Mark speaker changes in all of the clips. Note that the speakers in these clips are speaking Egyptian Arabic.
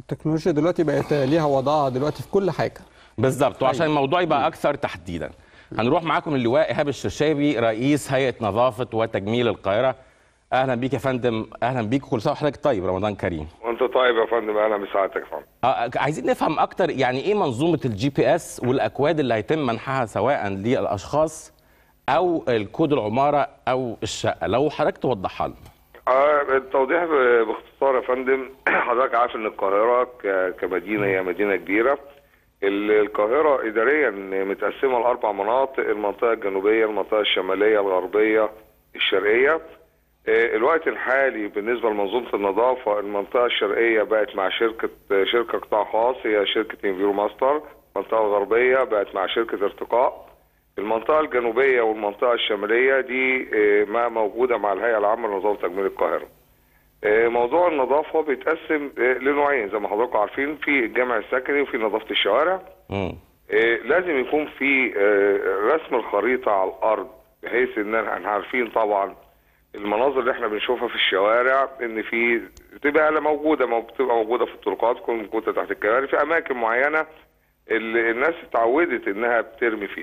Speaker 1: التكنولوجيا دلوقتي بقت ليها وضعها دلوقتي في كل حاجه
Speaker 2: بالظبط وعشان الموضوع يبقى اكثر تحديدا هنروح معاكم اللواء ايهاب الشرشابي رئيس هيئه نظافه وتجميل القاهره اهلا بيك يا فندم اهلا بيك كل سنه وحضرتك طيب رمضان كريم
Speaker 3: وانت طيب يا فندم اهلا بسعادتك يا فندم
Speaker 2: آه عايزين نفهم اكتر يعني ايه منظومه الجي بي اس والاكواد اللي هيتم منحها سواء للاشخاص او الكود العماره او الشقه لو حضرتك توضحها لنا
Speaker 3: آه التوضيح ب- باختصار يا فندم حضرتك عارف ان القاهره ك- كمدينه هي مدينه كبيره ال- القاهره اداريا متقسمه لاربع مناطق المنطقه الجنوبيه المنطقه الشماليه الغربيه الشرقيه آه، الوقت الحالي بالنسبه لمنظومه النظافه المنطقه الشرقيه بقت مع شركه شركه قطاع خاص هي شركه انفيرو ماستر المنطقه الغربيه بقت مع شركه ارتقاء المنطقه الجنوبيه والمنطقه الشماليه دي آه، ما موجوده مع الهيئه العامه لنظافه تجميل القاهره آه، موضوع النظافه بيتقسم آه، لنوعين زي ما حضراتكم عارفين في الجامع السكني وفي نظافه الشوارع
Speaker 2: مم.
Speaker 3: آه، لازم يكون في آه، رسم الخريطة على الأرض بحيث إن احنا عارفين طبعا المناظر اللي احنا بنشوفها في الشوارع إن في بتبقى موجودة مو- بتبقى موجودة في الطرقات تكون موجودة تحت الكباري في أماكن معينة اللي الناس اتعودت إنها بترمي فيها.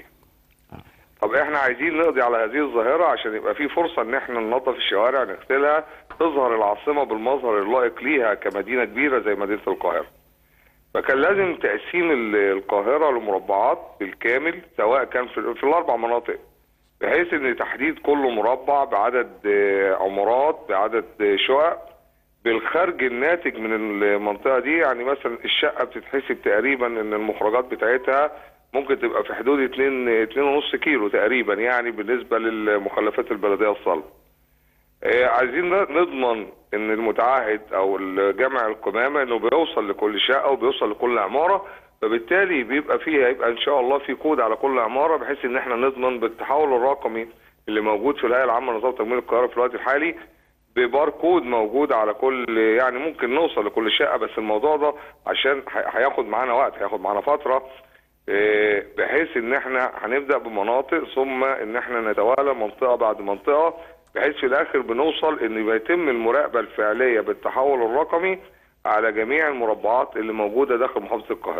Speaker 3: طب احنا عايزين نقضي على هذه الظاهرة عشان يبقى في فرصة إن احنا ننظف الشوارع نغسلها تظهر العاصمة بالمظهر اللائق ليها كمدينة كبيرة زي مدينة القاهرة. فكان لازم تقسيم ال- القاهرة لمربعات بالكامل سواء كان في, في الأربع مناطق بحيث إن تحديد كل مربع بعدد آه، عمارات بعدد آه، شقق بالخرج الناتج من المنطقة دي يعني مثلا الشقة بتتحسب تقريبا إن المخرجات بتاعتها ممكن تبقى في حدود 2 2.5 كيلو تقريبا يعني بالنسبة للمخلفات البلدية الصلبة. آه، عايزين ن- نضمن ان المتعهد او الجامع القمامه انه بيوصل لكل شقه وبيوصل لكل عماره فبالتالي بيبقى فيه هيبقى ان شاء الله في كود على كل عماره بحيث ان احنا نضمن بالتحول الرقمي اللي موجود في الهيئه العامه لنظافه تجميل القاهره في الوقت الحالي بباركود موجود على كل يعني ممكن نوصل لكل شقه بس الموضوع ده عشان هي- هياخد معانا وقت هياخد معانا فتره آه، بحيث ان احنا هنبدا بمناطق ثم ان احنا نتوالى منطقه بعد منطقه بحيث في الاخر بنوصل ان يتم المراقبه الفعليه بالتحول الرقمي على جميع المربعات اللي موجوده داخل محافظه القاهره.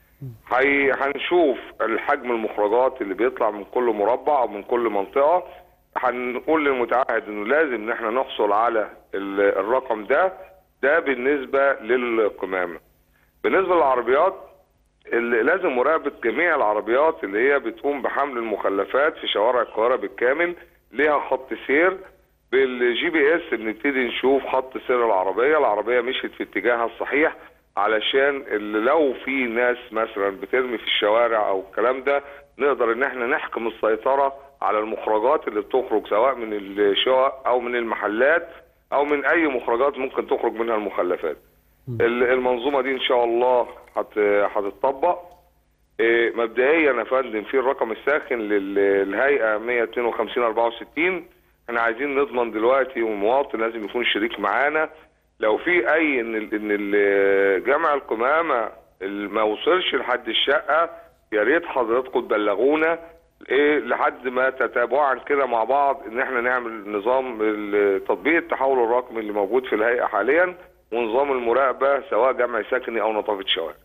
Speaker 3: هي هنشوف الحجم المخرجات اللي بيطلع من كل مربع او من كل منطقه هنقول للمتعهد انه لازم ان احنا نحصل على ال- الرقم ده ده بالنسبه للقمامه. بالنسبه للعربيات اللي لازم مراقبه جميع العربيات اللي هي بتقوم بحمل المخلفات في شوارع القاهره بالكامل ليها خط سير بالجي بي اس بنبتدي نشوف خط سير العربيه العربيه مشيت في اتجاهها الصحيح علشان اللي لو في ناس مثلا بترمي في الشوارع او الكلام ده نقدر ان احنا نحكم السيطره على المخرجات اللي بتخرج سواء من الشقق او من المحلات او من اي مخرجات ممكن تخرج منها المخلفات ال- المنظومه دي ان شاء الله هت- هتطبق إيه، مبدئيا يا فندم في الرقم الساخن لل- للهيئه 152 64 احنا عايزين نضمن دلوقتي والمواطن لازم يكون شريك معانا لو في اي ان ال- ان ال- جمع القمامه ال- ما وصلش لحد الشقه يا ريت حضراتكم تبلغونا ايه لحد ما تتابعا كده مع بعض ان احنا نعمل نظام ال- تطبيق التحول الرقمي اللي موجود في الهيئه حاليا ونظام المراقبه سواء جمع سكني او نظافه شوارع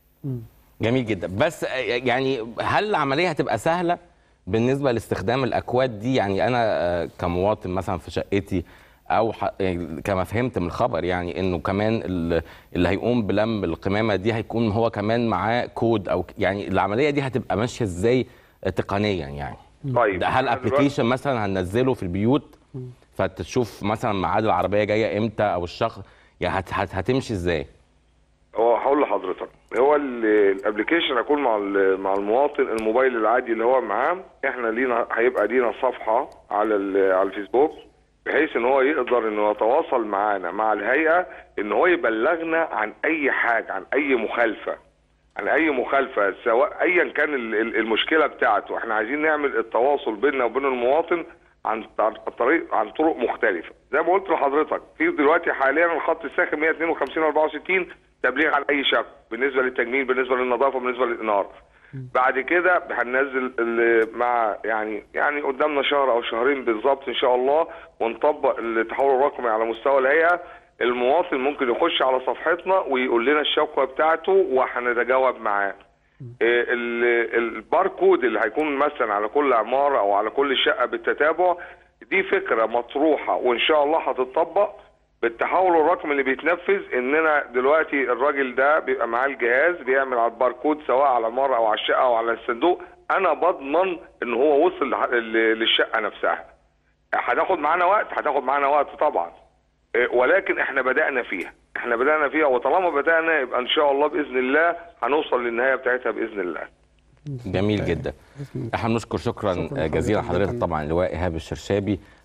Speaker 2: جميل جدا بس آه، يعني هل العمليه هتبقى سهله بالنسبه لاستخدام الاكواد دي يعني انا آه، كمواطن مثلا في شقتي او ح- يعني كما فهمت من الخبر يعني انه كمان ال- اللي هيقوم بلم القمامه دي هيكون هو كمان معاه كود او ك- يعني العمليه دي هتبقى ماشيه ازاي آه، تقنيا يعني
Speaker 3: طيب
Speaker 2: ده هل
Speaker 3: إحنا دلوقتي-
Speaker 2: ابلكيشن مثلا هننزله في البيوت فتشوف مثلا ميعاد العربيه جايه امتى او الشخص يعني هت هت هتمشي ازاي
Speaker 3: هو هقول لحضرتك هو الابلكيشن هيكون مع ال- مع المواطن الموبايل العادي اللي هو معاه احنا لينا هيبقى لينا صفحه على ال- على الفيسبوك بحيث ان هو يقدر انه يتواصل معانا مع الهيئه ان هو يبلغنا عن اي حاجه عن اي مخالفه عن اي مخالفه سواء ايا كان ال- ال- المشكله بتاعته احنا عايزين نعمل التواصل بيننا وبين المواطن عن عن طريق عن طرق مختلفه زي ما قلت لحضرتك في دلوقتي حاليا الخط الساخن 152 64 تبليغ عن اي شك بالنسبه للتجميل بالنسبه للنظافه بالنسبه للاناره بعد كده هننزل ال- مع يعني يعني قدامنا شهر او شهرين بالظبط ان شاء الله ونطبق التحول الرقمي على مستوى الهيئه المواطن ممكن يخش على صفحتنا ويقول لنا الشكوى بتاعته وهنتجاوب معاه إيه، ال- الباركود اللي هيكون مثلا على كل عماره او على كل شقه بالتتابع دي فكره مطروحه وان شاء الله هتطبق بالتحول الرقمي اللي بيتنفذ اننا دلوقتي الراجل ده بيبقى معاه الجهاز بيعمل على الباركود سواء على العماره او على الشقه او على الصندوق انا بضمن ان هو وصل لح- ل- للشقه نفسها هتاخد معانا وقت هتاخد معانا وقت طبعا إيه، ولكن احنا بدأنا فيها احنا بدأنا فيها وطالما بدأنا يبقى ان شاء الله بإذن الله هنوصل للنهاية بتاعتها بإذن الله
Speaker 2: جميل جدا احنا بنشكر شكرا,
Speaker 1: شكراً
Speaker 2: جزيلا
Speaker 1: لحضرتك
Speaker 2: حضرتك
Speaker 1: جداً.
Speaker 2: طبعا اللواء ايهاب الشرشابي